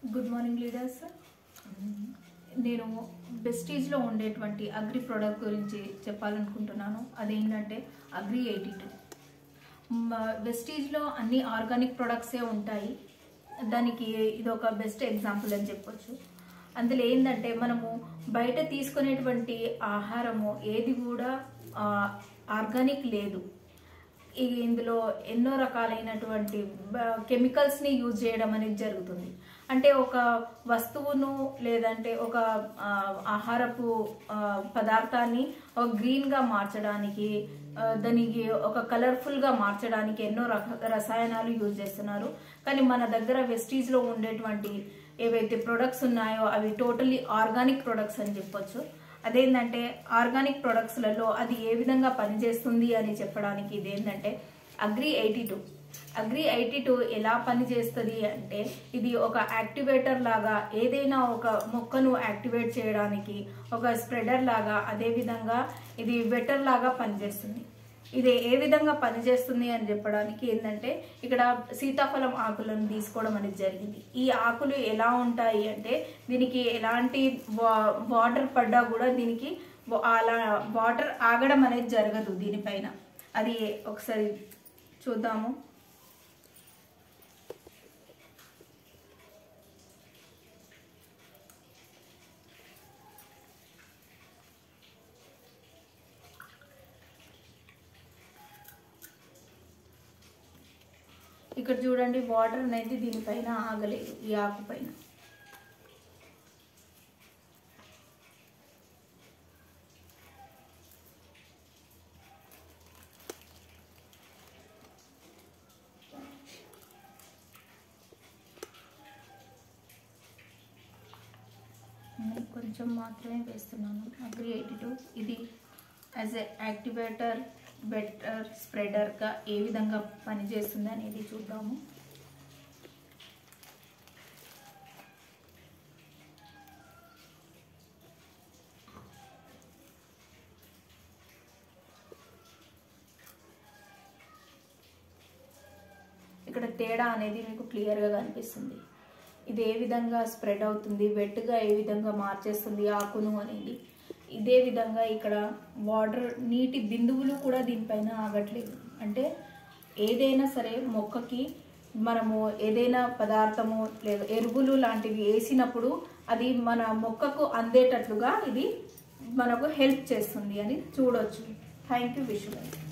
good morning leaders నేను బెస్టీజ్లో ఉండేటువంటి agri product గురించి చెప్పాలనుకుంటున్నాను అదేంటంటే అగ్రి ఎయిటీ టూ వెస్టీజ్లో అన్ని ఆర్గానిక్ ప్రొడక్ట్సే ఉంటాయి దానికి ఇది ఒక బెస్ట్ ఎగ్జాంపుల్ అని చెప్పొచ్చు అందులో ఏంటంటే మనము బయట తీసుకునేటువంటి ఆహారము ఏది కూడా ఆర్గానిక్ లేదు ఈ ఇందులో ఎన్నో రకాలైనటువంటి బ- కెమికల్స్ని యూజ్ చేయడం అనేది జరుగుతుంది అంటే ఒక వస్తువును లేదంటే ఒక ఆ, ఆహారపు ఆ, పదార్థాన్ని ఒక గ్రీన్గా మార్చడానికి ఆ, దానికి ఒక కలర్ఫుల్గా మార్చడానికి ఎన్నో రక రసాయనాలు యూజ్ చేస్తున్నారు కానీ మన దగ్గర వెస్టీజ్లో ఉండేటువంటి ఏవైతే ప్రొడక్ట్స్ ఉన్నాయో అవి టోటలీ ఆర్గానిక్ ప్రొడక్ట్స్ అని చెప్పొచ్చు అదేంటంటే ఆర్గానిక్ ప్రొడక్ట్స్లలో అది ఏ విధంగా పనిచేస్తుంది అని చెప్పడానికి ఇదేంటంటే Agri eighty two Agri eighty two ఎలా పనిచేస్తుంది అంటే ఇది ఒక యాక్టివేటర్ లాగా ఏదైనా ఒక మొక్కను యాక్టివేట్ చేయడానికి ఒక స్ప్రెడర్ లాగా అదేవిధంగా ఇది వెటర్ లాగా పనిచేస్తుంది ఇది ఏ విధంగా పనిచేస్తుంది అని చెప్పడానికి ఏంటంటే ఇక్కడ సీతాఫలం ఆకులను తీసుకోవడం అనేది జరిగింది ఈ ఆకులు ఎలా ఉంటాయి అంటే దీనికి ఎలాంటి వా- వాటర్ పడ్డా కూడా దీనికి వా- అలా వాటర్ ఆగడం అనేది జరగదు దీనిపైన అది ఒకసారి చూద్దాము ఇక్కడ చూడండి వాటర్ అనేది దీనిపైన ఆగలేదు ఈ ఆకు పైన నేను కొంచెం మాత్రమే వేస్తున్నాను అగ్రి ఎయిటీ టూ ఇది యాజ్ ఎ యాక్టివేటర్ బెటర్ స్ప్రెడర్గా ఏ విధంగా పనిచేస్తుంది అనేది చూద్దాము ఇక్కడ తేడా అనేది మీకు క్లియర్గా కనిపిస్తుంది ఇది ఏ విధంగా స్ప్రెడ్ అవుతుంది వెట్గా ఏ విధంగా మార్చేస్తుంది ఆకును అనేది ఇదే విధంగా ఇక్కడ వాటర్ నీటి బిందువులు కూడా దీనిపైన ఆగట్లేదు అంటే ఏదైనా సరే మొక్కకి మనము ఏదైనా పదార్థము లేదా ఎరువులు లాంటివి వేసినప్పుడు అది మన మొక్కకు అందేటట్లుగా ఇది మనకు హెల్ప్ చేస్తుంది అని చూడొచ్చు థ్యాంక్ యూ విషువల్